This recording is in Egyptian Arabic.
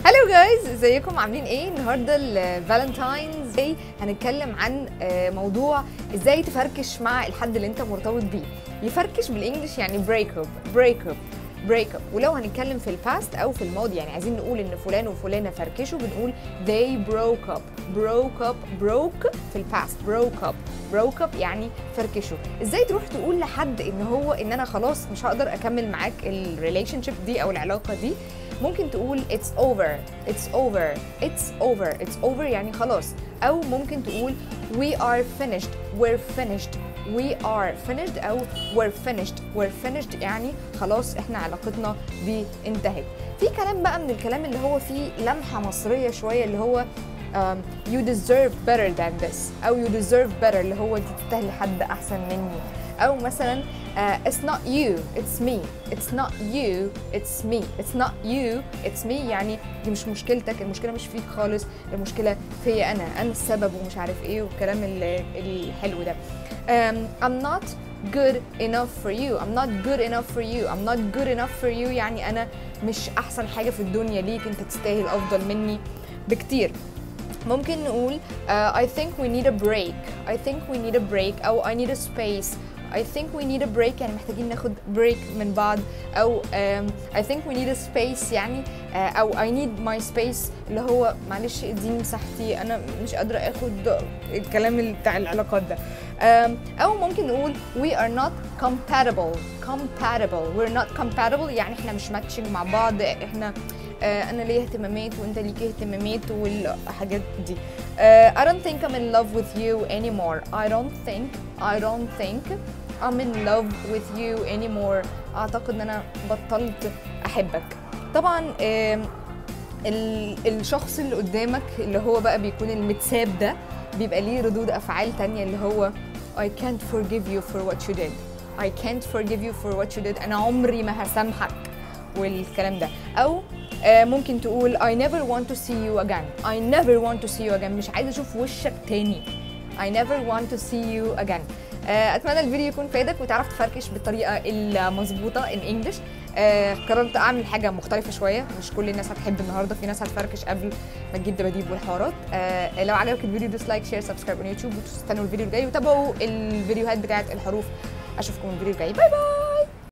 هلو جايز ازيكم عاملين ايه النهارده الفالنتاينز داي هنتكلم عن آه، موضوع ازاي تفركش مع الحد اللي انت مرتبط بيه يفركش بالانجلش يعني بريك اب بريك اب بريك اب ولو هنتكلم في الباست او في الماضي يعني عايزين نقول ان فلان وفلانه فركشوا بنقول they broke up broke up broke في الباست broke up broke up يعني فركشوا ازاي تروح تقول لحد ان هو ان انا خلاص مش هقدر اكمل معاك الريليشن شيب دي او العلاقه دي ممكن تقول it's over it's over it's over it's over يعني خلاص او ممكن تقول we are finished we're finished we are finished او we're finished we're finished يعني خلاص احنا علاقتنا دي انتهت في كلام بقى من الكلام اللي هو فيه لمحة مصرية شوية اللي هو um, you deserve better than this او you deserve better اللي هو انت تستاهلي حد احسن مني او مثلا uh, it's not you it's me it's not you it's me it's not you it's me يعني دي مش مشكلتك المشكله مش فيك خالص المشكله فيا انا انا السبب ومش عارف ايه والكلام ال- الحلو ده um, I'm not good enough for you I'm not good enough for you I'm not good enough for you يعني انا مش احسن حاجه في الدنيا ليك انت تستاهل افضل مني بكتير ممكن نقول uh, I think we need a break I think we need a break أو I need a space I think we need a break يعني محتاجين ناخد break من بعض أو um, I think we need a space يعني uh, أو I need my space اللي هو معلش اديني مساحتي أنا مش قادرة آخد الكلام اللي بتاع العلاقات ده um, أو ممكن نقول we are not compatible compatible we're not compatible يعني احنا مش matching مع بعض احنا آه، انا ليا اهتمامات وانت ليك اهتمامات والحاجات دي آه، I don't think I'm in love with you anymore I don't think I don't think I'm in love with you anymore اعتقد ان انا بطلت احبك طبعا آم، ال- الشخص اللي قدامك اللي هو بقى بيكون المتساب ده بيبقى ليه ردود افعال تانية اللي هو I can't forgive you for what you did I can't forgive you for what you did انا عمري ما هسامحك والكلام ده او آه، ممكن تقول I never want to see you again I never want to see you again مش عايزه اشوف وشك تاني I never want to see you again آه، اتمنى الفيديو يكون فادك وتعرف تفركش بالطريقه المظبوطه in English آه، قررت اعمل حاجه مختلفه شويه مش كل الناس هتحب النهارده في ناس هتفركش قبل ما تجيب دباديب والحوارات آه، لو عجبك الفيديو دوس لايك شير سبسكرايب على يوتيوب وتستنوا الفيديو الجاي وتابعوا الفيديوهات بتاعت الحروف اشوفكم الفيديو الجاي باي باي